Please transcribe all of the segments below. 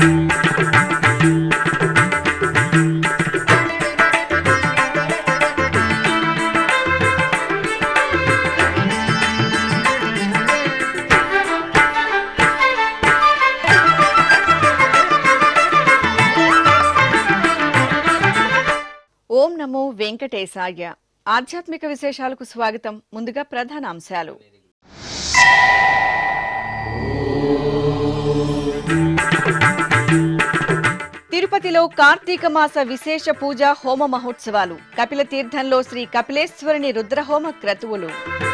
ఓం నమో వెంకటేశాయ ఆధ్యాత్మిక విశేషాలకు స్వాగతం ముందుగా ప్రధాన అంశాలు తిరుపతిలో కార్తీక మాస విశేష పూజ హోమ మహోత్సవాలు కపిల తీర్థంలో శ్రీ కపిలేశ్వరుని రుద్రహోమ క్రతువులు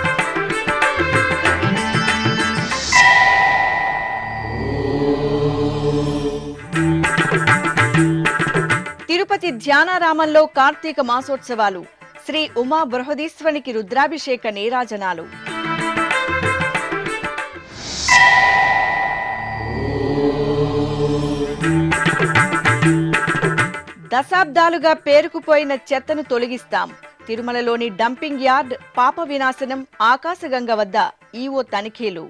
తిరుపతి ధ్యానారామంలో కార్తీక మాసోత్సవాలు శ్రీ ఉమా బృహదీశ్వరునికి రుద్రాభిషేక నీరాజనాలు దశాబ్దాలుగా పేరుకుపోయిన చెత్తను తొలగిస్తాం తిరుమలలోని డంపింగ్ యార్డ్ పాప వినాశనం ఆకాశగంగ వద్ద ఈవో తనిఖీలు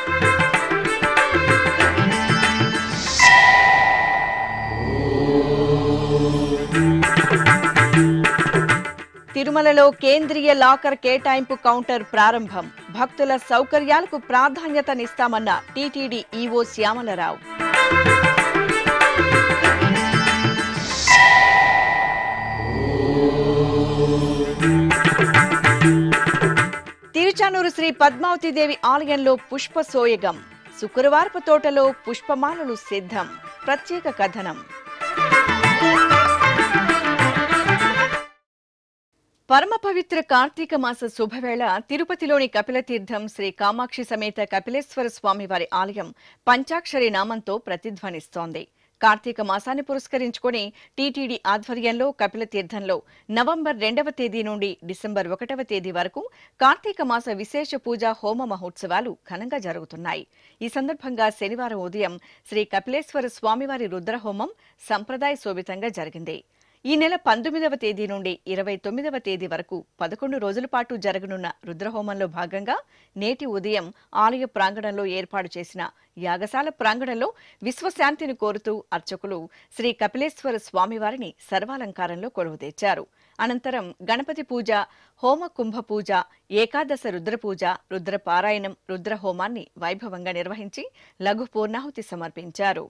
తిరుమలలో కేంద్రీయ లాకర్ కేటాయింపు కౌంటర్ ప్రారంభం భక్తుల సౌకర్యాలకు ప్రాధాన్యతనిస్తామన్న టీటీడీ ఈవో శ్యామలరావు తిరుచానూరు శ్రీ పద్మావతిదేవి ఆలయంలో పుష్ప సోయగం శుక్రవారపు తోటలో పుష్పమాలలు సిద్ధం ప్రత్యేక కథనం పరమ పవిత్ర కార్తీక మాస శుభవేళ తిరుపతిలోని కపిలతీర్థం శ్రీ కామాక్షి సమేత కపిలేశ్వర స్వామి వారి ఆలయం పంచాక్షరి నామంతో ప్రతిధ్వనిస్తోంది కార్తీక మాసాన్ని పురస్కరించుకుని టీటీడీ ఆధ్వర్యంలో కపిలతీర్థంలో నవంబర్ రెండవ తేదీ నుండి డిసెంబర్ ఒకటవ తేదీ వరకు కార్తీక మాస విశేష పూజ హోమ మహోత్సవాలు ఘనంగా జరుగుతున్నాయి ఈ సందర్భంగా శనివారం ఉదయం శ్రీ కపిలేశ్వర స్వామివారి రుద్రహోమం సంప్రదాయ శోభితంగా జరిగింది ఈ నెల పంతొమ్మిదవ తేదీ నుండి ఇరవై తొమ్మిదవ తేదీ వరకు పదకొండు రోజుల పాటు జరగనున్న రుద్రహోమంలో భాగంగా నేటి ఉదయం ఆలయ ప్రాంగణంలో ఏర్పాటు చేసిన యాగశాల ప్రాంగణంలో విశ్వశాంతిని కోరుతూ అర్చకులు శ్రీ కపిలేశ్వర స్వామివారిని సర్వాలంకారంలో కొలువుతీర్చారు అనంతరం గణపతి పూజ హోమ కుంభ పూజ ఏకాదశ రుద్ర పూజ రుద్ర పారాయణం రుద్రహోమాన్ని వైభవంగా నిర్వహించి లఘు పూర్ణాహుతి సమర్పించారు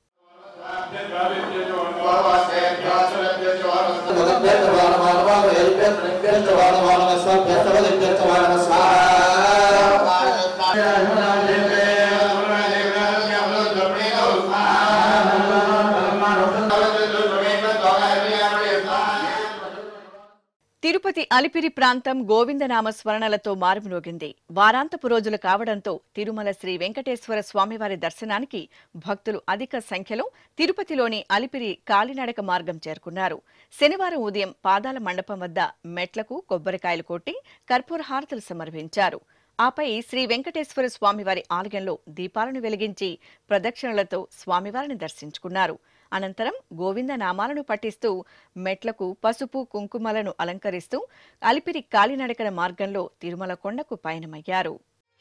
తిరుపతి అలిపిరి ప్రాంతం గోవిందనామ స్మరణలతో మారుమ్రోగింది వారాంతపు రోజులు కావడంతో తిరుమల శ్రీ వెంకటేశ్వర స్వామివారి దర్శనానికి భక్తులు అధిక సంఖ్యలో తిరుపతిలోని అలిపిరి కాలినడక మార్గం చేరుకున్నారు శనివారం ఉదయం పాదాల మండపం వద్ద మెట్లకు కొబ్బరికాయలు కొట్టి కర్పూర హారతులు సమర్పించారు ఆపై శ్రీ వెంకటేశ్వర స్వామివారి ఆలయంలో దీపాలను వెలిగించి ప్రదక్షిణలతో స్వామివారిని దర్శించుకున్నారు అనంతరం గోవింద నామాలను పఠిస్తూ మెట్లకు పసుపు కుంకుమలను అలంకరిస్తూ అలిపిరి కాలినడకన మార్గంలో తిరుమల కొండకు పయనమయ్యారు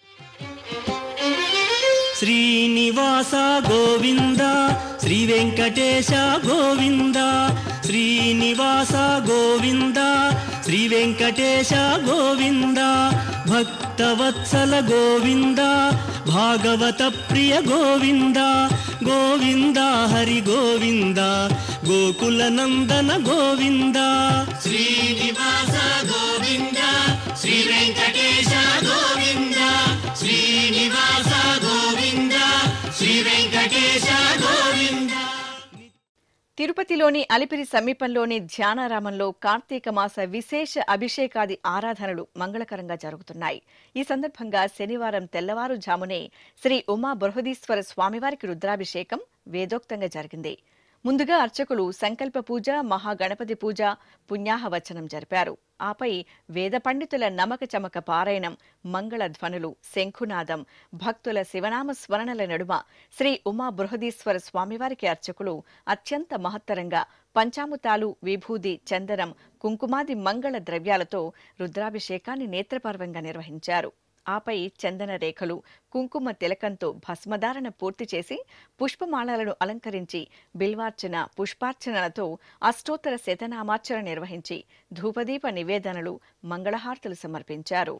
శ్రీనివాస గోవింద శ్రీ వెంకటేశ గోవింద శ్రీనివాస గోవింద శ్రీ వెంకటేశ గోవింద భక్తవత్సల గోవింద భాగవత ప్రియ గోవింద గోవింద హరి గోవింద గోకుల నందన గోవింద శ్రీనివాస గోవింద శ్రీ వెంకటేశ గోవింద శ్రీనివాస గోవింద శ్రీ వెంకటేశ గోవింద తిరుపతిలోని అలిపిరి సమీపంలోని ధ్యానారామంలో కార్తీక మాస విశేష అభిషేకాది ఆరాధనలు మంగళకరంగా జరుగుతున్నాయి ఈ సందర్భంగా శనివారం తెల్లవారుజామునే శ్రీ ఉమా బృహదీశ్వర స్వామివారికి రుద్రాభిషేకం వేదోక్తంగా జరిగింది ముందుగా అర్చకులు సంకల్ప పూజ మహాగణపతి పూజ పుణ్యాహవచనం జరిపారు ఆపై వేద పండితుల నమక చమక పారాయణం మంగళ ధ్వనులు శంఖునాదం భక్తుల శివనామ స్మరణల నడుమ శ్రీ ఉమా బృహదీశ్వర స్వామివారికి అర్చకులు అత్యంత మహత్తరంగా పంచాముతాలు విభూది చందనం కుంకుమాది మంగళ ద్రవ్యాలతో రుద్రాభిషేకాన్ని నేత్రపర్వంగా నిర్వహించారు ఆపై చందన రేఖలు కుంకుమ తిలకంతో భస్మధారణ పూర్తి చేసి పుష్పమాలలను అలంకరించి బిల్వార్చన పుష్పార్చనలతో అష్టోత్తర శతనామార్చన నిర్వహించి ధూపదీప నివేదనలు మంగళహారతులు సమర్పించారు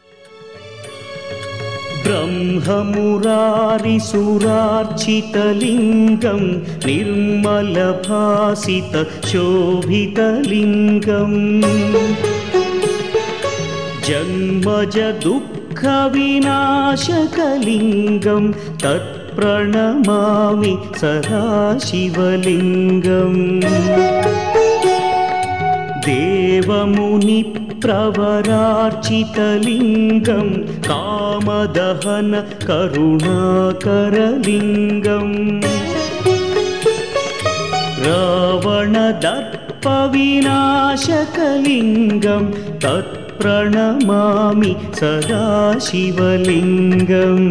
ब्रह्ममुरारिसुरार्चितलिङ्गं निर्मलभासितशोभितलिङ्गम् जन्मजदुःखविनाशकलिङ्गं तत्प्रणमामि सदा शिवलिङ्गम् देवमुनिप्रवरार्चितलिङ्गं कामदहन करुणाकरलिङ्गम् रावणदर्पविनाशकलिङ्गं तत्प्रणमामि सदा शिवलिङ्गम्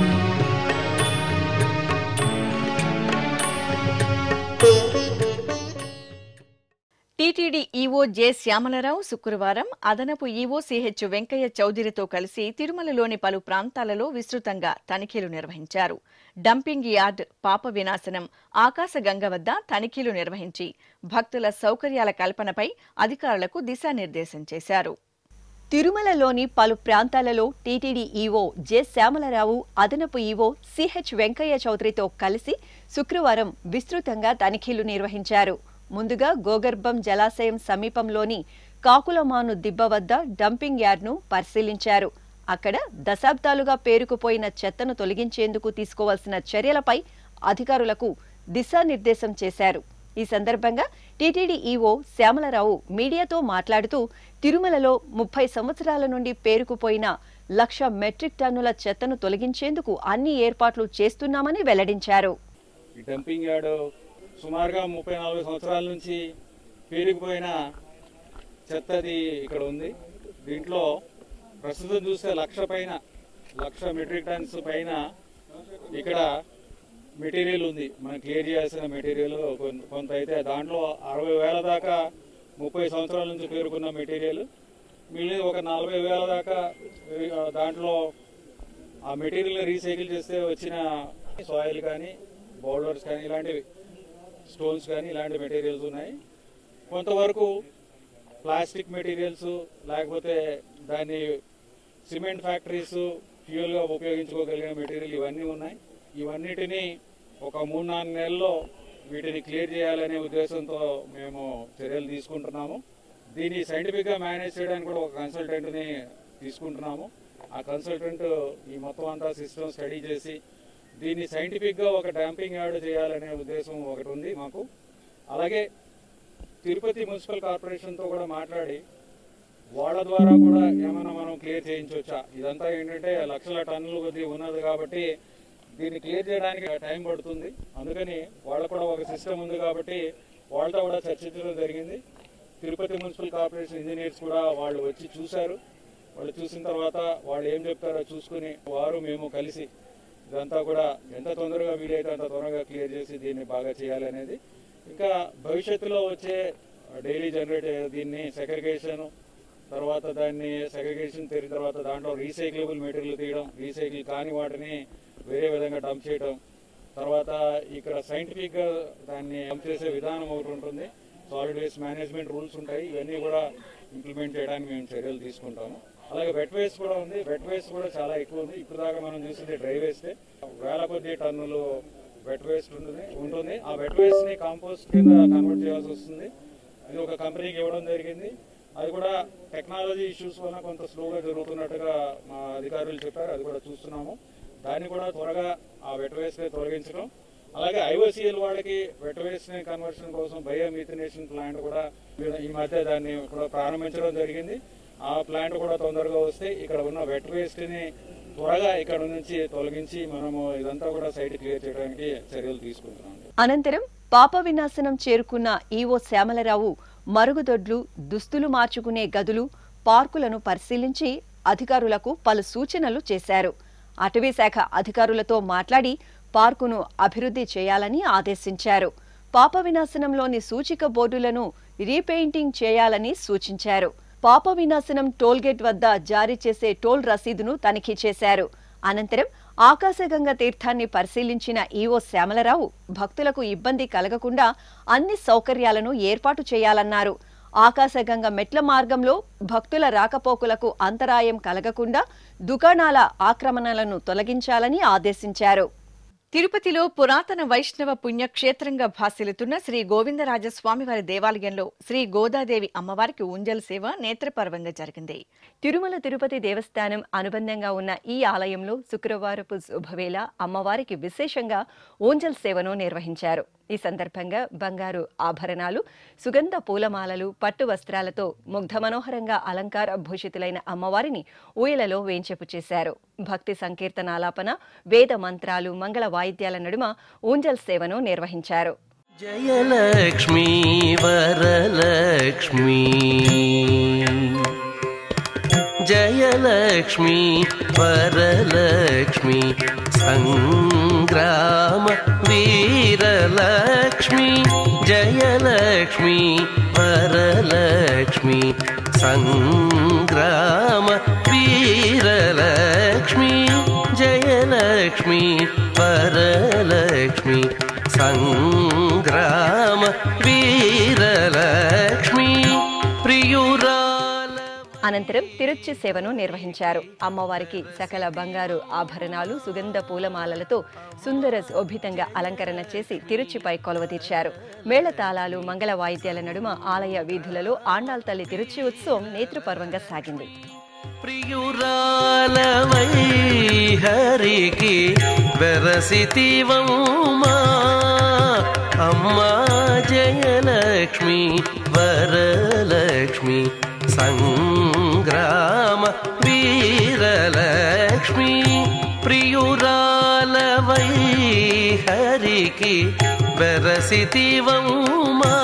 టీటీడీ ఈవో జె శ్యామలరావు శుక్రవారం అదనపు ఈవో సిహెచ్ వెంకయ్య చౌదరితో కలిసి తిరుమలలోని పలు ప్రాంతాలలో విస్తృతంగా తనిఖీలు నిర్వహించారు డంపింగ్ యార్డ్ పాప వినాశనం ఆకాశగంగ వద్ద తనిఖీలు నిర్వహించి భక్తుల సౌకర్యాల కల్పనపై అధికారులకు దిశానిర్దేశం చేశారు తిరుమలలోని పలు ప్రాంతాలలో టీటీడీ ఈవో జె శ్యామలరావు అదనపు ఈవో సిహెచ్ వెంకయ్య చౌదరితో కలిసి శుక్రవారం విస్తృతంగా తనిఖీలు నిర్వహించారు ముందుగా గోగర్భం జలాశయం సమీపంలోని కాకులమాను దిబ్బ వద్ద డంపింగ్ యార్డ్ను పరిశీలించారు అక్కడ దశాబ్దాలుగా పేరుకుపోయిన చెత్తను తొలగించేందుకు తీసుకోవాల్సిన చర్యలపై అధికారులకు దిశానిర్దేశం చేశారు ఈ సందర్భంగా టీటీడీ ఈవో శ్యామలరావు మీడియాతో మాట్లాడుతూ తిరుమలలో ముప్పై సంవత్సరాల నుండి పేరుకుపోయిన లక్ష మెట్రిక్ టన్నుల చెత్తను తొలగించేందుకు అన్ని ఏర్పాట్లు చేస్తున్నామని వెల్లడించారు ఈ డంపింగ్ యార్డ్ సుమారుగా ముప్పై నలభై సంవత్సరాల నుంచి పేరుకుపోయిన చెత్తది ఇక్కడ ఉంది దీంట్లో ప్రస్తుతం చూస్తే లక్ష పైన లక్ష మెట్రిక్ టన్స్ పైన ఇక్కడ మెటీరియల్ ఉంది మనం క్లియర్ చేయాల్సిన మెటీరియల్ కొన్- కొంత అయితే దాంట్లో అరవై వేల దాకా ముప్పై సంవత్సరాల నుంచి పేరుకున్న మెటీరియల్ మిగిలిన ఒక నలభై వేల దాకా ఆ, దాంట్లో ఆ మెటీరియల్ రీసైకిల్ చేస్తే వచ్చిన సాయిల్ కానీ బౌల్డర్స్ కానీ ఇలాంటివి స్టోన్స్ కానీ ఇలాంటి మెటీరియల్స్ ఉన్నాయి కొంతవరకు ప్లాస్టిక్ మెటీరియల్స్ లేకపోతే దాన్ని సిమెంట్ ఫ్యాక్టరీస్ ఫ్యూయల్గా ఉపయోగించుకోగలిగిన మెటీరియల్ ఇవన్నీ ఉన్నాయి ఇవన్నిటిని ఒక మూడు నాలుగు నెలల్లో వీటిని క్లియర్ చేయాలనే ఉద్దేశంతో మేము చర్యలు తీసుకుంటున్నాము దీన్ని సైంటిఫిక్గా మేనేజ్ చేయడానికి కూడా ఒక కన్సల్టెంట్ని తీసుకుంటున్నాము ఆ కన్సల్టెంట్ ఈ మొత్తం అంతా సిస్టమ్ స్టడీ చేసి దీన్ని సైంటిఫిక్గా ఒక డాంపింగ్ యార్డ్ చేయాలనే ఉద్దేశం ఒకటి ఉంది మాకు అలాగే తిరుపతి మున్సిపల్ కార్పొరేషన్తో కూడా మాట్లాడి వాళ్ళ ద్వారా కూడా ఏమైనా మనం క్లియర్ చేయించవచ్చా ఇదంతా ఏంటంటే లక్షల టన్నుల కొద్ది ఉన్నది కాబట్టి దీన్ని క్లియర్ చేయడానికి టైం పడుతుంది అందుకని వాళ్ళకు కూడా ఒక సిస్టమ్ ఉంది కాబట్టి వాళ్ళతో కూడా చర్చించడం జరిగింది తిరుపతి మున్సిపల్ కార్పొరేషన్ ఇంజనీర్స్ కూడా వాళ్ళు వచ్చి చూశారు వాళ్ళు చూసిన తర్వాత వాళ్ళు ఏం చెప్తారో చూసుకుని వారు మేము కలిసి ఇదంతా కూడా ఎంత తొందరగా వీలైతే అంత త్వరగా క్లియర్ చేసి దీన్ని బాగా చేయాలనేది ఇంకా భవిష్యత్తులో వచ్చే డైలీ జనరేట్ దీన్ని సెగ్రిగేషన్ తర్వాత దాన్ని సెగ్రిగేషన్ తీరిన తర్వాత దాంట్లో రీసైక్లబుల్ మెటీరియల్ తీయడం రీసైకిల్ కాని వాటిని వేరే విధంగా డంప్ చేయడం తర్వాత ఇక్కడ సైంటిఫిక్ గా దాన్ని డంప్ చేసే విధానం ఒకటి ఉంటుంది సాలిడ్ వేస్ట్ మేనేజ్మెంట్ రూల్స్ ఉంటాయి ఇవన్నీ కూడా ఇంప్లిమెంట్ చేయడానికి మేము చర్యలు తీసుకుంటాము అలాగే వెట్ వేస్ట్ కూడా ఉంది వెట్ వేస్ట్ కూడా చాలా ఎక్కువ ఉంది ఇప్పుడు దాకా మనం చూసింది డ్రై వేస్టే వేల కొద్ది టన్నులు వెట్ వేస్ట్ ఉంటుంది ఉంటుంది ఆ వెట్ వేస్ట్ ని కాంపోస్ట్ కింద కన్వర్ట్ చేయాల్సి వస్తుంది అది ఒక కంపెనీకి ఇవ్వడం జరిగింది అది కూడా టెక్నాలజీ ఇష్యూస్ వల్ల కొంత స్లోగా జరుగుతున్నట్టుగా మా అధికారులు చెప్పారు అది కూడా చూస్తున్నాము దాన్ని కూడా త్వరగా ఆ వెట్ వేస్ట్ ని తొలగించడం అలాగే ఐఓసిఎల్ వాళ్ళకి వెట్ వేస్ట్ ని కన్వర్షన్ కోసం బయో మిథినేషన్ ప్లాంట్ కూడా ఈ మధ్య దాన్ని కూడా ప్రారంభించడం జరిగింది ఆ ప్లాంట్ కూడా తొందరగా వస్తే ఇక్కడ ఉన్న వెట్ వేస్ట్ ని త్వరగా ఇక్కడ నుంచి తొలగించి మనము ఇదంతా కూడా సైట్ క్లియర్ చేయడానికి చర్యలు తీసుకుంటున్నాం అనంతరం పాప వినాశనం చేరుకున్న ఈవో శ్యామలరావు మరుగుదొడ్లు దుస్తులు మార్చుకునే గదులు పార్కులను పరిశీలించి అధికారులకు పలు సూచనలు చేశారు అటవీ శాఖ అధికారులతో మాట్లాడి పార్కును అభివృద్ధి చేయాలని ఆదేశించారు పాప వినాశనంలోని సూచిక బోర్డులను రీపెయింటింగ్ చేయాలని సూచించారు పాప వినాశనం టోల్గేట్ వద్ద జారీ చేసే టోల్ రసీదును తనిఖీ చేశారు అనంతరం ఆకాశగంగ తీర్థాన్ని పరిశీలించిన ఈవో శ్యామలరావు భక్తులకు ఇబ్బంది కలగకుండా అన్ని సౌకర్యాలను ఏర్పాటు చేయాలన్నారు ఆకాశగంగ మెట్ల మార్గంలో భక్తుల రాకపోకలకు అంతరాయం కలగకుండా దుకాణాల ఆక్రమణలను తొలగించాలని ఆదేశించారు తిరుపతిలో పురాతన వైష్ణవ పుణ్యక్షేత్రంగా భాసిల్లుతున్న శ్రీ గోవిందరాజస్వామివారి దేవాలయంలో శ్రీ గోదాదేవి అమ్మవారికి ఉంజల్ సేవ నేత్రపర్వంగా జరిగింది తిరుమల తిరుపతి దేవస్థానం అనుబంధంగా ఉన్న ఈ ఆలయంలో శుక్రవారపు శుభవేళ అమ్మవారికి విశేషంగా ఊంజల్ సేవను నిర్వహించారు ఈ సందర్భంగా బంగారు ఆభరణాలు సుగంధ పూలమాలలు పట్టు వస్త్రాలతో ముగ్ధ మనోహరంగా అలంకార భూషితులైన అమ్మవారిని ఊయలలో వేంచెపు చేశారు భక్తి సంకీర్తనాలాపన వేద మంత్రాలు మంగళ వాయిద్యాల నడుమ ఊంజల్ సేవను నిర్వహించారు జయలక్ష్మీ వరలక్ష్మీ జయలక్ష్మీ వరలక్ష్మీ సంగ్రామ వీరలక్ష్మీ జయలక్ష్మీ వరలక్ష్మీ సంగ్రామ వీరలక్ష్మీ జయలక్ష్మీ వరలక్ష్మీ సంగ్రామ వీరలక్ష్మీ ప్రియురాల అనంతరం తిరుచి సేవను నిర్వహించారు అమ్మవారికి సకల బంగారు ఆభరణాలు సుగంధ పూలమాలలతో సుందర శోభితంగా అలంకరణ చేసి తిరుచిపై కొలవతీర్చారు మేళతాళాలు మంగళ వాయిద్యాల నడుమ ఆలయ వీధులలో ఆండాల్ తల్లి తిరుచి ఉత్సవం నేత్రపర్వంగా సాగింది ప్రియురాలవై హరికి వెరసితివమ్మా అమ్మా జయలక్ష్మి వరలక్ష్మి సంగ్రామ వీరలక్ష్మి ప్రియురాలవై హరికి వెరసితివమ్మా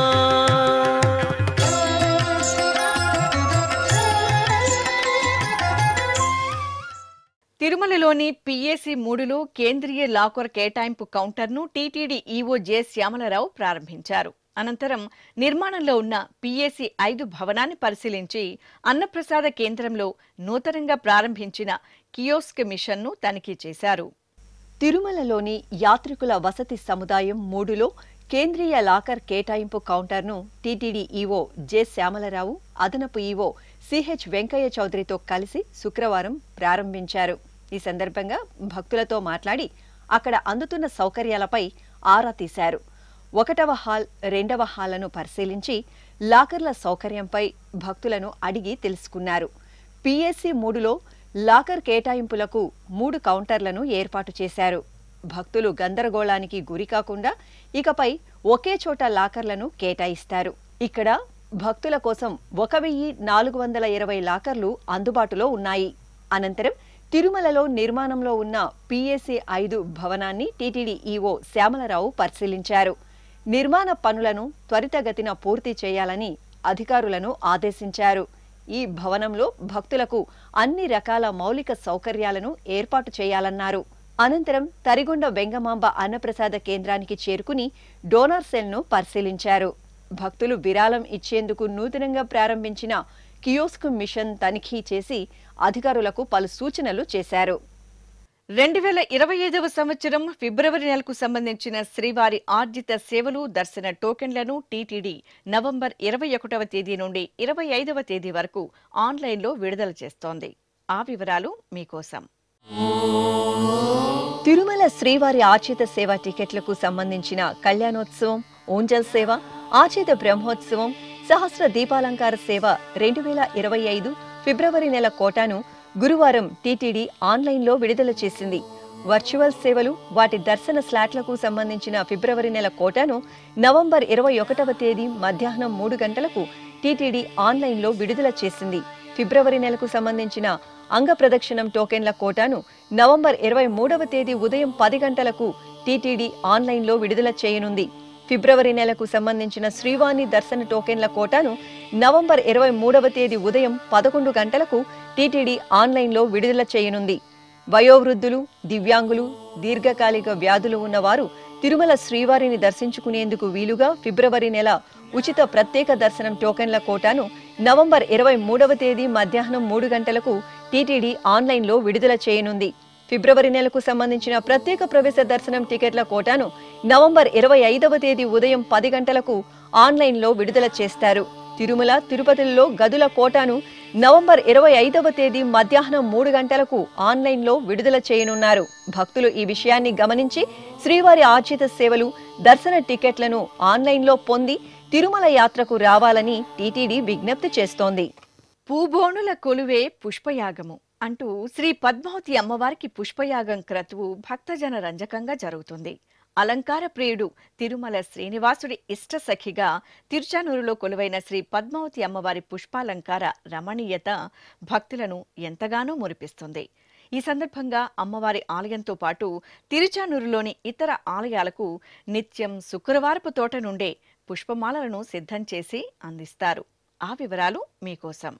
తిరుమలలోని పిఏసి మూడులో కేంద్రీయ లాకర్ కేటాయింపు కౌంటర్ను టీటీడీ ఈవో జె శ్యామలరావు ప్రారంభించారు అనంతరం నిర్మాణంలో ఉన్న పిఏసి ఐదు భవనాన్ని పరిశీలించి అన్నప్రసాద కేంద్రంలో నూతనంగా ప్రారంభించిన కియోస్క్ మిషన్ను తనిఖీ చేశారు తిరుమలలోని యాత్రికుల వసతి సముదాయం మూడులో కేంద్రీయ లాకర్ కేటాయింపు కౌంటర్ను టీటీడీ ఈవో జె శ్యామలరావు అదనపు ఈవో సిహెచ్ వెంకయ్య చౌదరితో కలిసి శుక్రవారం ప్రారంభించారు ఈ సందర్భంగా భక్తులతో మాట్లాడి అక్కడ అందుతున్న సౌకర్యాలపై ఆరా తీశారు ఒకటవ హాల్ రెండవ హాళ్లను పరిశీలించి లాకర్ల సౌకర్యంపై భక్తులను అడిగి తెలుసుకున్నారు పిఎస్సి మూడులో లాకర్ కేటాయింపులకు మూడు కౌంటర్లను ఏర్పాటు చేశారు భక్తులు గందరగోళానికి గురికాకుండా ఇకపై ఒకే చోట లాకర్లను కేటాయిస్తారు ఇక్కడ భక్తుల కోసం ఒక వెయ్యి నాలుగు వందల ఇరవై లాకర్లు అందుబాటులో ఉన్నాయి అనంతరం తిరుమలలో నిర్మాణంలో ఉన్న పిఎస్సి ఐదు భవనాన్ని టీటీడీ ఈవో శ్యామలరావు పరిశీలించారు నిర్మాణ పనులను త్వరితగతిన పూర్తి చేయాలని అధికారులను ఆదేశించారు ఈ భవనంలో భక్తులకు అన్ని రకాల మౌలిక సౌకర్యాలను ఏర్పాటు చేయాలన్నారు అనంతరం తరిగొండ వెంగమాంబ అన్నప్రసాద కేంద్రానికి చేరుకుని డోనార్ సెల్ను పరిశీలించారు భక్తులు విరాళం ఇచ్చేందుకు నూతనంగా ప్రారంభించిన కియోస్క్ మిషన్ తనిఖీ చేసి అధికారులకు పలు సూచనలు చేశారు రెండు వేల ఇరవై ఐదవ సంవత్సరం ఫిబ్రవరి నెలకు సంబంధించిన శ్రీవారి ఆర్జిత సేవలు దర్శన టోకెన్లను టీటీడీ నవంబర్ ఇరవై ఒకటవ తేదీ నుండి ఇరవై ఐదవ తేదీ వరకు ఆన్లైన్లో విడుదల చేస్తోంది ఆ వివరాలు మీకోసం తిరుమల శ్రీవారి ఆచిత సేవ టికెట్లకు సంబంధించిన కళ్యాణోత్సవం ఓంజల్ సేవ ఆచిత బ్రహ్మోత్సవం సహస్ర దీపాలంకార సేవ రెండు వేల ఇరవై ఐదు ఫిబ్రవరి నెల కోటాను గురువారం టీటీడీ ఆన్లైన్లో విడుదల చేసింది వర్చువల్ సేవలు వాటి దర్శన స్లాట్లకు సంబంధించిన ఫిబ్రవరి నెల కోటాను నవంబర్ ఇరవై ఒకటవ తేదీ మధ్యాహ్నం మూడు గంటలకు టీటీడీ ఆన్లైన్లో విడుదల చేసింది ఫిబ్రవరి నెలకు సంబంధించిన అంగ ప్రదక్షిణం టోకెన్ల కోటాను నవంబర్ ఇరవై మూడవ తేదీ ఉదయం పది గంటలకు టీటీడీ ఆన్లైన్లో విడుదల చేయనుంది ఫిబ్రవరి నెలకు సంబంధించిన శ్రీవాణి దర్శన టోకెన్ల కోటాను నవంబర్ ఇరవై మూడవ తేదీ ఉదయం పదకొండు గంటలకు టీటీడీ ఆన్లైన్లో విడుదల చేయనుంది వయోవృద్ధులు దివ్యాంగులు దీర్ఘకాలిక వ్యాధులు ఉన్నవారు తిరుమల శ్రీవారిని దర్శించుకునేందుకు వీలుగా ఫిబ్రవరి నెల ఉచిత ప్రత్యేక దర్శనం టోకెన్ల కోటాను నవంబర్ ఇరవై మూడవ తేదీ మధ్యాహ్నం మూడు గంటలకు టీటీడీ ఆన్లైన్లో విడుదల చేయనుంది ఫిబ్రవరి నెలకు సంబంధించిన ప్రత్యేక ప్రవేశ దర్శనం టికెట్ల కోటాను నవంబర్ ఇరవై ఐదవ తేదీ ఉదయం పది గంటలకు ఆన్లైన్లో విడుదల చేస్తారు తిరుమల తిరుపతిలో గదుల కోటాను నవంబర్ ఇరవై ఐదవ తేదీ మధ్యాహ్నం మూడు గంటలకు ఆన్లైన్లో విడుదల చేయనున్నారు భక్తులు ఈ విషయాన్ని గమనించి శ్రీవారి ఆర్జిత సేవలు దర్శన టికెట్లను ఆన్లైన్లో పొంది తిరుమల యాత్రకు రావాలని టీటీడీ విజ్ఞప్తి చేస్తోంది పూబోణుల కొలువే పుష్పయాగము అంటూ శ్రీ పద్మావతి అమ్మవారికి పుష్పయాగం క్రతువు భక్తజన రంజకంగా జరుగుతుంది అలంకార ప్రియుడు తిరుమల శ్రీనివాసుడి ఇష్ట సఖిగా తిరుచానూరులో కొలువైన శ్రీ పద్మావతి అమ్మవారి పుష్పాలంకార రమణీయత భక్తులను ఎంతగానో మురిపిస్తుంది ఈ సందర్భంగా అమ్మవారి ఆలయంతో పాటు తిరుచానూరులోని ఇతర ఆలయాలకు నిత్యం శుక్రవారపు తోట నుండే పుష్పమాలలను సిద్ధం చేసి అందిస్తారు ఆ వివరాలు మీకోసం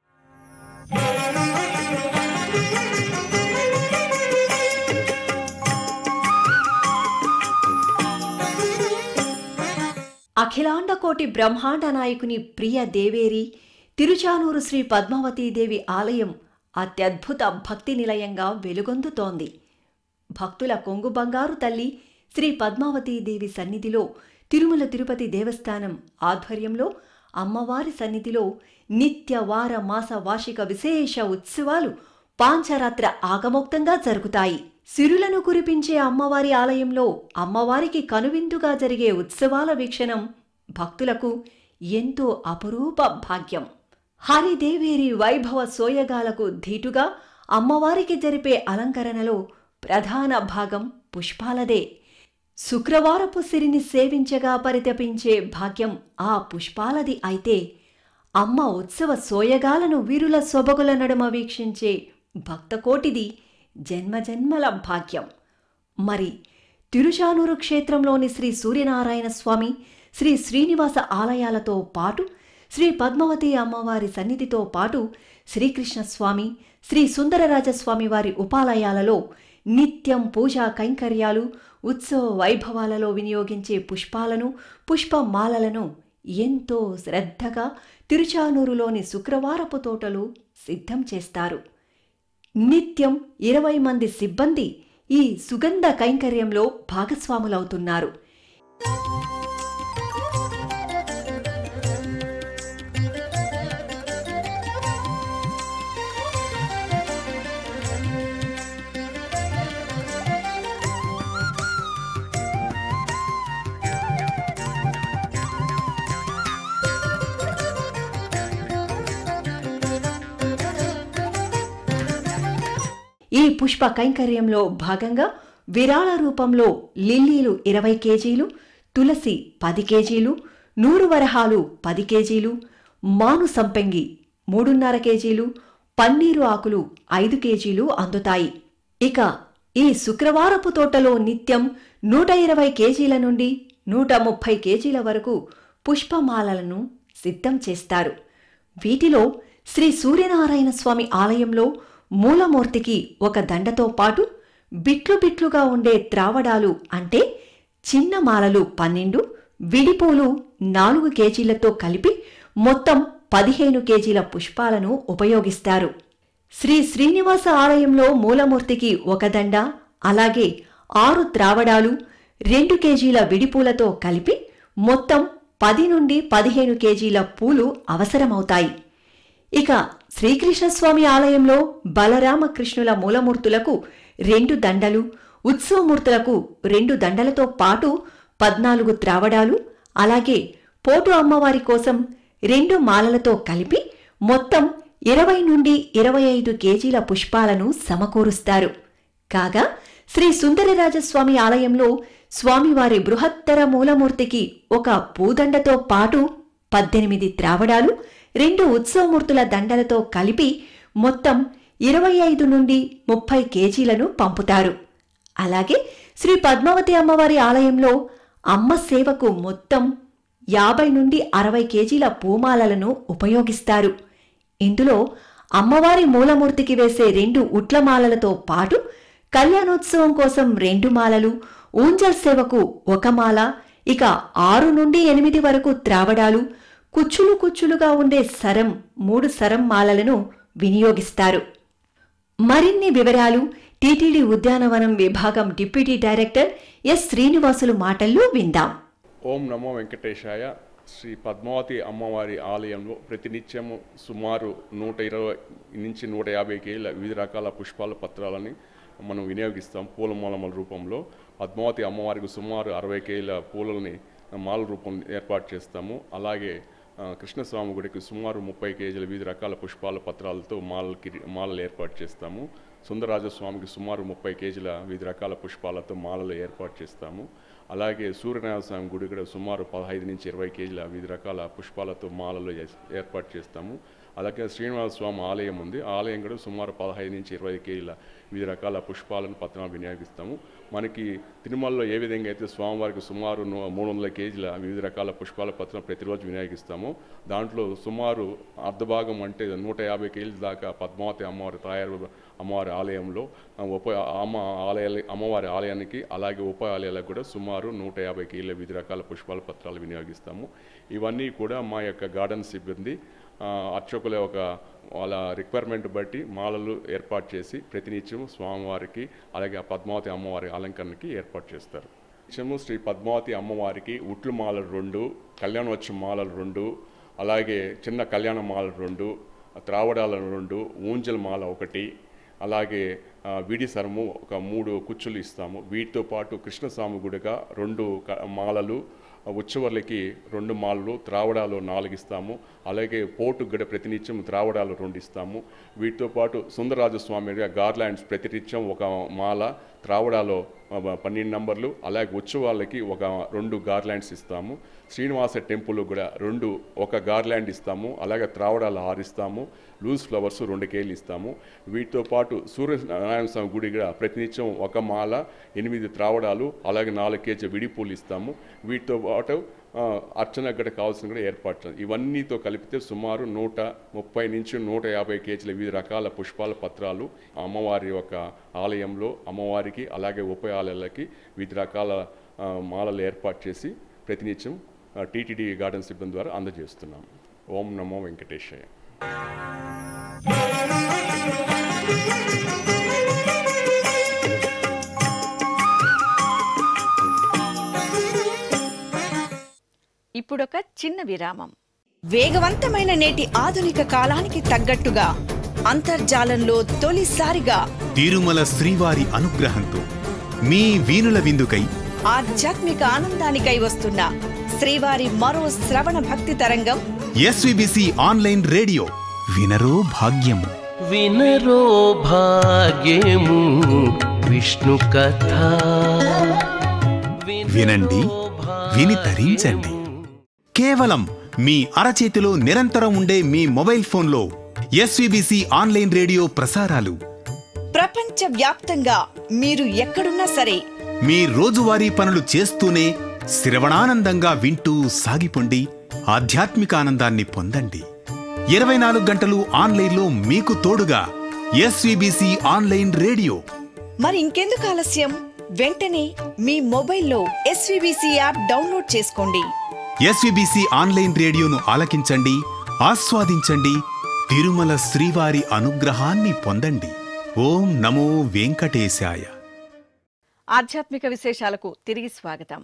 అఖిలాండ కోటి బ్రహ్మాండ నాయకుని ప్రియ దేవేరి తిరుచానూరు శ్రీ పద్మావతీదేవి ఆలయం అత్యద్భుత భక్తి నిలయంగా వెలుగొందుతోంది భక్తుల కొంగు బంగారు తల్లి శ్రీ పద్మావతీదేవి సన్నిధిలో తిరుమల తిరుపతి దేవస్థానం ఆధ్వర్యంలో అమ్మవారి సన్నిధిలో నిత్య వార మాస వార్షిక విశేష ఉత్సవాలు పాంచరాత్ర ఆగమోక్తంగా జరుగుతాయి సిరులను కురిపించే అమ్మవారి ఆలయంలో అమ్మవారికి కనువిందుగా జరిగే ఉత్సవాల వీక్షణం భక్తులకు ఎంతో అపరూప భాగ్యం హరిదేవేరి వైభవ సోయగాలకు ధీటుగా అమ్మవారికి జరిపే అలంకరణలో ప్రధాన భాగం పుష్పాలదే శుక్రవారపు సిరిని సేవించగా పరితపించే భాగ్యం ఆ పుష్పాలది అయితే అమ్మ ఉత్సవ సోయగాలను వీరుల సొబగుల నడుమ వీక్షించే భక్తకోటిది జన్మజన్మల భాగ్యం మరి తిరుచానూరు క్షేత్రంలోని శ్రీ సూర్యనారాయణ స్వామి శ్రీ శ్రీనివాస ఆలయాలతో పాటు శ్రీ పద్మావతి అమ్మవారి సన్నిధితో పాటు శ్రీకృష్ణ స్వామి శ్రీ సుందరరాజస్వామి వారి ఉపాలయాలలో నిత్యం పూజా కైంకర్యాలు ఉత్సవ వైభవాలలో వినియోగించే పుష్పాలను పుష్పమాలలను ఎంతో శ్రద్ధగా తిరుచానూరులోని శుక్రవారపు తోటలు సిద్ధం చేస్తారు నిత్యం ఇరవై మంది సిబ్బంది ఈ సుగంధ కైంకర్యంలో భాగస్వాములవుతున్నారు ఈ పుష్ప కైంకర్యంలో భాగంగా విరాళ రూపంలో లిల్లీలు ఇరవై కేజీలు తులసి పది కేజీలు నూరు వరహాలు పది కేజీలు మాను సంపెంగి మూడున్నర కేజీలు పన్నీరు ఆకులు ఐదు కేజీలు అందుతాయి ఇక ఈ శుక్రవారపు తోటలో నిత్యం నూట ఇరవై కేజీల నుండి నూట ముప్పై కేజీల వరకు పుష్పమాలలను సిద్ధం చేస్తారు వీటిలో శ్రీ సూర్యనారాయణ స్వామి ఆలయంలో మూలమూర్తికి ఒక దండతో పాటు బిట్లు బిట్లుగా ఉండే త్రావడాలు అంటే చిన్న మాలలు పన్నెండు విడిపూలు నాలుగు కేజీలతో కలిపి మొత్తం పదిహేను కేజీల పుష్పాలను ఉపయోగిస్తారు శ్రీ శ్రీనివాస ఆలయంలో మూలమూర్తికి ఒక దండ అలాగే ఆరు త్రావడాలు రెండు కేజీల విడిపూలతో కలిపి మొత్తం పది నుండి పదిహేను కేజీల పూలు అవసరమవుతాయి ఇక శ్రీకృష్ణస్వామి ఆలయంలో బలరామకృష్ణుల మూలమూర్తులకు రెండు దండలు ఉత్సవమూర్తులకు రెండు దండలతో పాటు పద్నాలుగు త్రావడాలు అలాగే పోటు అమ్మవారి కోసం రెండు మాలలతో కలిపి మొత్తం ఇరవై నుండి ఇరవై ఐదు కేజీల పుష్పాలను సమకూరుస్తారు కాగా శ్రీ సుందరరాజస్వామి ఆలయంలో స్వామివారి బృహత్తర మూలమూర్తికి ఒక పూదండతో పాటు పద్దెనిమిది త్రావడాలు రెండు ఉత్సవమూర్తుల దండలతో కలిపి మొత్తం ఇరవై ఐదు నుండి ముప్పై కేజీలను పంపుతారు అలాగే శ్రీ పద్మావతి అమ్మవారి ఆలయంలో అమ్మ సేవకు మొత్తం యాభై నుండి అరవై కేజీల పూమాలలను ఉపయోగిస్తారు ఇందులో అమ్మవారి మూలమూర్తికి వేసే రెండు ఉట్లమాలలతో పాటు కళ్యాణోత్సవం కోసం రెండు మాలలు ఊంజల్ సేవకు ఒక మాల ఇక ఆరు నుండి ఎనిమిది వరకు త్రావడాలు కుచ్చులు కుచ్చులుగా ఉండే సరం మూడు సరం మాలలను వినియోగిస్తారు మరిన్ని వివరాలు టీటీడీ ఉద్యానవనం విభాగం డిప్యూటీ డైరెక్టర్ ఎస్ శ్రీనివాసులు మాటల్లో విందాం ఓం నమో వెంకటేశాయ శ్రీ పద్మావతి అమ్మవారి ఆలయంలో ప్రతినిత్యము సుమారు నూట ఇరవై నుంచి నూట యాభై కేజీల వివిధ రకాల పుష్పాల పత్రాలని మనం వినియోగిస్తాం పూలమాలల రూపంలో పద్మావతి అమ్మవారికి సుమారు అరవై కేజీల పూలని మాల రూపం ఏర్పాటు చేస్తాము అలాగే ఆ, కృష్ణస్వామి గుడికి సుమారు ముప్పై కేజీల వివిధ రకాల పుష్పాల పత్రాలతో మాలకి మాలలు ఏర్పాటు చేస్తాము సుందరరాజస్వామికి సుమారు ముప్పై కేజీల వివిధ రకాల పుష్పాలతో మాలలు ఏర్పాటు చేస్తాము అలాగే సూర్యనారాయణ స్వామి గుడి కూడా సుమారు పదహైదు నుంచి ఇరవై కేజీల వివిధ రకాల పుష్పాలతో మాలలు ఏస్- ఏర్పాటు చేస్తాము అలాగే శ్రీనివాస స్వామి ఆలయం ఉంది ఆ ఆలయం కూడా సుమారు పదహైదు నుంచి ఇరవై కేజీల వివిధ రకాల పుష్పాలను పత్రాలు వినియోగిస్తాము మనకి తిరుమలలో ఏ విధంగా అయితే స్వామివారికి సుమారు ను- మూడు వందల కేజీల వివిధ రకాల పుష్పాల పత్రం ప్రతిరోజు వినియోగిస్తాము దాంట్లో సుమారు అర్ధభాగం అంటే నూట యాభై కేజీల దాకా పద్మావతి అమ్మవారి తయారు అమ్మవారి ఆలయంలో ఆ, ఉప అమ్మ ఆలయాల అమ్మవారి ఆలయానికి అలాగే ఉప ఆలయాలకు కూడా సుమారు నూట యాభై కేజీల వివిధ రకాల పుష్పాల పత్రాలు వినియోగిస్తాము ఇవన్నీ కూడా మా యొక్క గార్డెన్ సిబ్బంది ఆ, అర్చకుల ఒక వాళ్ళ రిక్వైర్మెంట్ బట్టి మాలలు ఏర్పాటు చేసి ప్రతినిత్యం స్వామివారికి అలాగే ఆ పద్మావతి అమ్మవారి అలంకరణకి ఏర్పాటు చేస్తారు నిత్యము శ్రీ పద్మావతి అమ్మవారికి ఉట్లు మాలలు రెండు కళ్యాణోత్సవ మాలలు రెండు అలాగే చిన్న కళ్యాణ మాలలు రెండు త్రావడాల రెండు ఊంజల్ మాల ఒకటి అలాగే ఆ, విడి సరము ఒక మూడు కుచ్చులు ఇస్తాము వీటితో పాటు కృష్ణస్వామి గుడిగా రెండు క- మాలలు ఆ, ఉత్సవర్లకి రెండు మాలలు త్రావడాలు నాలుగు ఇస్తాము అలాగే పోటు గడ ప్రతినిత్యం త్రావడాలు రెండు ఇస్తాము వీటితో పాటు సుందరరాజస్వామిగా గార్లాండ్స్ ప్రతినిత్యం ఒక మాల త్రావడాలో ఆ, పన్నెండు నంబర్లు అలాగే ఉత్సవాలకి ఒక రెండు గార్లాండ్స్ ఇస్తాము శ్రీనివాస టెంపుల్ కూడా రెండు ఒక గార్లాండ్ ఇస్తాము అలాగే త్రావడాలు ఆరు ఇస్తాము లూజ్ ఫ్లవర్స్ రెండు కేజీలు ఇస్తాము వీటితో పాటు సూర్యనారాయణ స్వామి గుడి కూడా ప్రతినిత్యం ఒక మాల ఎనిమిది త్రావడాలు అలాగే నాలుగు కేజీ విడి పూలు ఇస్తాము వీటితో పాటు ఆ, అర్చన గడ కావాల్సిన కూడా ఏర్పాటు చేస్తాం. ఇవన్నీతో కలిపితే సుమారు నూట ముప్పై నుంచి నూట యాభై కేజీల వివిధ రకాల పుష్పాల పత్రాలు అమ్మవారి యొక్క ఆలయంలో అమ్మవారికి అలాగే ఉప ఆలయాలకి వివిధ రకాల ఆ, మాలలు ఏర్పాటు చేసి ప్రతినిత్యం టీటీడీ గార్డెన్ సిబ్బంది ద్వారా అందజేస్తున్నాం ఓం నమో వెంకటేశయ్య ఇప్పుడొక చిన్న విరామం వేగవంతమైన నేటి ఆధునిక కాలానికి తగ్గట్టుగా అంతర్జాలంలో తొలిసారిగా తిరుమల శ్రీవారి అనుగ్రహంతో మీ వీణుల విందుకై ఆధ్యాత్మిక ఆనందానికై వస్తున్న శ్రీవారి మరో శ్రవణ భక్తి తరంగం ఎస్విబిసి ఆన్లైన్ రేడియో వినరో భాగ్యము వినరో భాగ్యము విష్ణు కథ వినండి విని తరించండి కేవలం మీ అరచేతిలో నిరంతరం ఉండే మీ మొబైల్ ఫోన్లో ఎస్విబిసి ఆన్లైన్ రేడియో ప్రసారాలు ప్రపంచ వ్యాప్తంగా మీరు ఎక్కడున్నా సరే మీ రోజువారీ పనులు చేస్తూనే శ్రవణానందంగా వింటూ సాగిపోండి ఆధ్యాత్మిక ఆనందాన్ని పొందండి ఇరవై నాలుగు గంటలు ఆన్లైన్లో మీకు తోడుగా ఎస్విబిసి ఆన్లైన్ రేడియో మరి ఇంకెందుకు ఆలస్యం వెంటనే మీ మొబైల్లో ఎస్వీబీసీ యాప్ డౌన్లోడ్ చేసుకోండి ఎస్విబిసి ఆన్లైన్ రేడియోను ఆలకించండి ఆస్వాదించండి తిరుమల శ్రీవారి అనుగ్రహాన్ని పొందండి ఓం నమో వెంకటేశాయ ఆధ్యాత్మిక విశేషాలకు తిరిగి స్వాగతం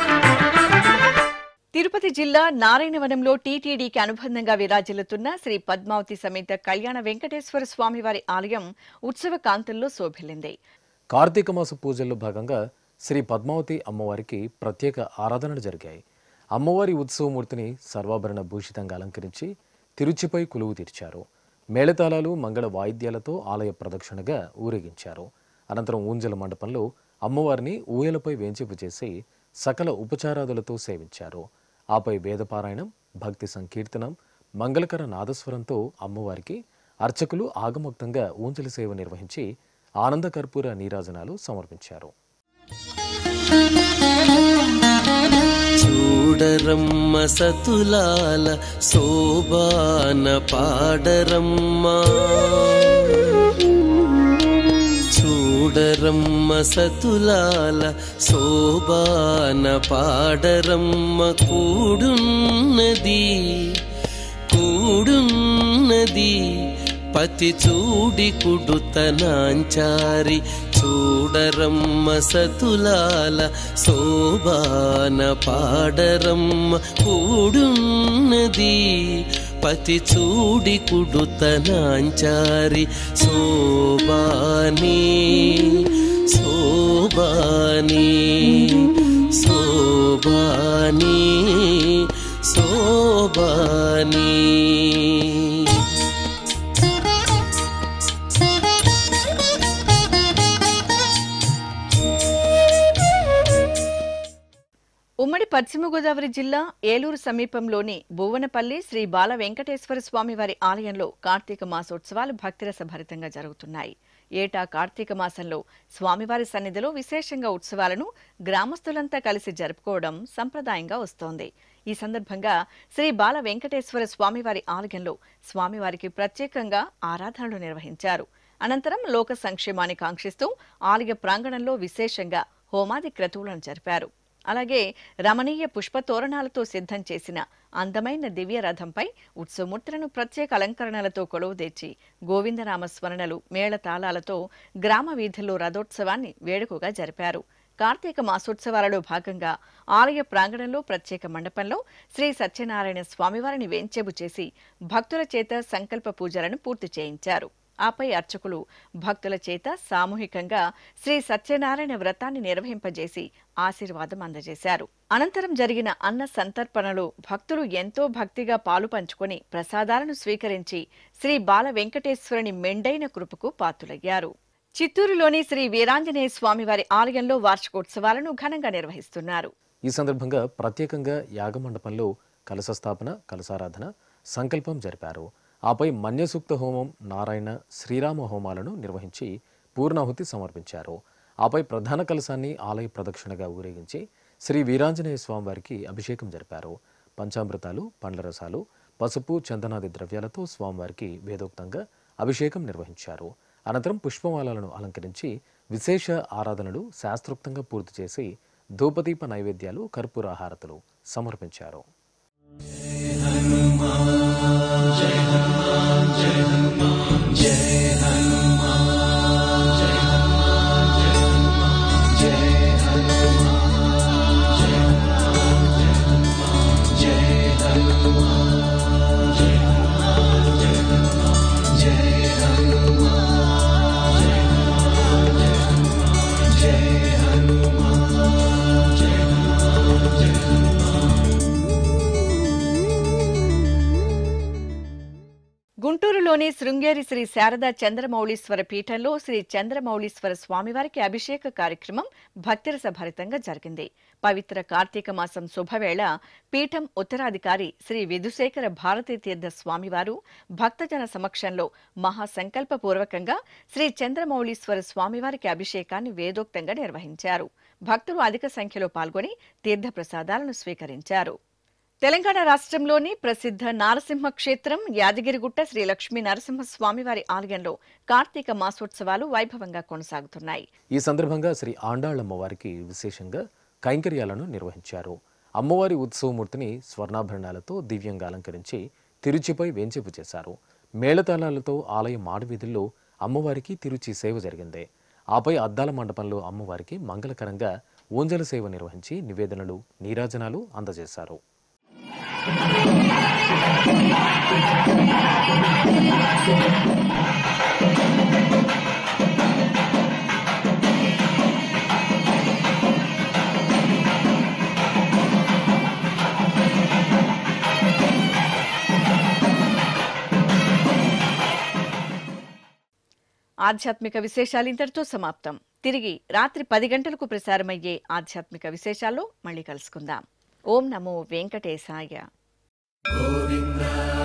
తిరుపతి జిల్లా నారాయణవనంలో టీటీడీకి అనుబంధంగా విరాజిల్లుతున్న శ్రీ పద్మావతి సమేత కళ్యాణ వెంకటేశ్వర స్వామివారి ఆలయం ఉత్సవ కాంతుల్లో శోభిల్లింది కార్తీక మాస పూజల్లో భాగంగా శ్రీ పద్మావతి అమ్మవారికి ప్రత్యేక ఆరాధనలు జరిగాయి అమ్మవారి ఉత్సవమూర్తిని సర్వాభరణ భూషితంగా అలంకరించి తిరుచిపై కొలువు తీర్చారు మేళతాళాలు మంగళ వాయిద్యాలతో ఆలయ ప్రదక్షిణగా ఊరేగించారు అనంతరం ఊంజల మండపంలో అమ్మవారిని ఊయలపై వేంచేపు చేసి సకల ఉపచారాదులతో సేవించారు ఆపై వేదపారాయణం భక్తి సంకీర్తనం మంగళకర నాదస్వరంతో అమ్మవారికి అర్చకులు ఆగమోక్తంగా ఊంజల సేవ నిర్వహించి ఆనంద కర్పూర నీరాజనాలు సమర్పించారు చూడరమ్మ సతులాల శోభాన పాడరమ్మ చూడ చూడరమ్మ సతులాల శోభాన పాడరమ్మ కూడున్నది కూడున్నది పతి చూడి కుడుతనాంచారి చూడరమ్మ సతులాల శోభాన పాడరమ్మ కూడున్నది పతి చూడి కుడుతనాంచారి శోభాని శోభాని శోభాని శోభాని ఉమ్మడి పశ్చిమ గోదావరి జిల్లా ఏలూరు సమీపంలోని భువనపల్లి శ్రీ బాల వెంకటేశ్వర స్వామి వారి ఆలయంలో కార్తీక మాసోత్సవాలు భక్తిరస భరితంగా జరుగుతున్నాయి ఏటా కార్తీక మాసంలో స్వామివారి సన్నిధిలో విశేషంగా ఉత్సవాలను గ్రామస్తులంతా కలిసి జరుపుకోవడం సంప్రదాయంగా వస్తోంది ఈ సందర్భంగా శ్రీ బాల వెంకటేశ్వర స్వామివారి ఆలయంలో స్వామివారికి ప్రత్యేకంగా ఆరాధనలు నిర్వహించారు అనంతరం లోక సంక్షేమాన్ని కాంక్షిస్తూ ఆలయ ప్రాంగణంలో విశేషంగా హోమాది క్రతువులను జరిపారు అలాగే రమణీయ పుష్ప తోరణాలతో సిద్ధం చేసిన అందమైన దివ్య రథంపై ఉత్సవమూర్తులను ప్రత్యేక అలంకరణలతో కొలువుదీర్చి గోవిందనామ స్మరణలు మేళతాళాలతో గ్రామ వీధుల్లో రథోత్సవాన్ని వేడుకగా జరిపారు కార్తీక మాసోత్సవాలలో భాగంగా ఆలయ ప్రాంగణంలో ప్రత్యేక మండపంలో శ్రీ సత్యనారాయణ స్వామివారిని వేంచేపు చేసి భక్తుల చేత సంకల్ప పూజలను పూర్తి చేయించారు ఆపై అర్చకులు భక్తుల చేత సామూహికంగా శ్రీ సత్యనారాయణ వ్రతాన్ని నిర్వహింపజేసి ఆశీర్వాదం అందజేశారు అనంతరం జరిగిన అన్న సంతర్పణలో భక్తులు ఎంతో భక్తిగా పాలు పంచుకొని ప్రసాదాలను స్వీకరించి శ్రీ బాల వెంకటేశ్వరుని మెండైన కృపకు పాత్రులయ్యారు చిత్తూరులోని శ్రీ వీరాంజనేయ స్వామివారి ఆలయంలో వార్షికోత్సవాలను ఘనంగా నిర్వహిస్తున్నారు ఈ సందర్భంగా ప్రత్యేకంగా యాగమండపంలో కలశ స్థాపన కలశారాధన సంకల్పం జరిపారు ఆపై మన్యసూక్త హోమం నారాయణ శ్రీరామ హోమాలను నిర్వహించి పూర్ణాహుతి సమర్పించారు ఆపై ప్రధాన కలశాన్ని ఆలయ ప్రదక్షిణగా ఊరేగించి శ్రీ వీరాంజనేయ స్వామివారికి అభిషేకం జరిపారు పంచామృతాలు పండ్ల రసాలు పసుపు చందనాది ద్రవ్యాలతో స్వామివారికి వేదోక్తంగా అభిషేకం నిర్వహించారు అనంతరం పుష్పమాలలను అలంకరించి విశేష ఆరాధనలు శాస్త్రోక్తంగా పూర్తి చేసి ధూపదీప నైవేద్యాలు కర్పూర హారతులు సమర్పించారు గుంటూరులోని శృంగేరి శ్రీ శారదా చంద్రమౌళీశ్వర పీఠంలో శ్రీ చంద్రమౌళీశ్వర స్వామివారికి అభిషేక కార్యక్రమం భక్తిరస భరితంగా జరిగింది పవిత్ర కార్తీక మాసం శుభవేళ పీఠం ఉత్తరాధికారి శ్రీ విధుశేఖర భారతీ తీర్థ స్వామివారు భక్తజన సమక్షంలో మహాసంకల్పపూర్వకంగా శ్రీ చంద్రమౌళీశ్వర స్వామివారికి అభిషేకాన్ని వేదోక్తంగా నిర్వహించారు భక్తులు అధిక సంఖ్యలో పాల్గొని తీర్థ ప్రసాదాలను స్వీకరించారు తెలంగాణ రాష్ట్రంలోని ప్రసిద్ధ నారసింహ క్షేత్రం యాదగిరిగుట్ట శ్రీ లక్ష్మీ నరసింహస్వామివారి ఆలయంలో కార్తీక మాసోత్సవాలు వైభవంగా కొనసాగుతున్నాయి ఈ సందర్భంగా శ్రీ ఆండాళమ్మవారికి విశేషంగా కైంకర్యాలను నిర్వహించారు అమ్మవారి ఉత్సవమూర్తిని స్వర్ణాభరణాలతో దివ్యంగా అలంకరించి తిరుచిపై వేంచేపు చేశారు మేళతాళాలతో ఆలయ మాడవీధుల్లో అమ్మవారికి తిరుచి సేవ జరిగింది ఆపై అద్దాల మండపంలో అమ్మవారికి మంగళకరంగా ఊంజల సేవ నిర్వహించి నివేదనలు నీరాజనాలు అందజేశారు ఆధ్యాత్మిక విశేషాలు ఇంతటితో సమాప్తం తిరిగి రాత్రి పది గంటలకు ప్రసారమయ్యే ఆధ్యాత్మిక విశేషాల్లో మళ్ళీ కలుసుకుందాం ఓం నమో వెంకటేశాయ గోవింద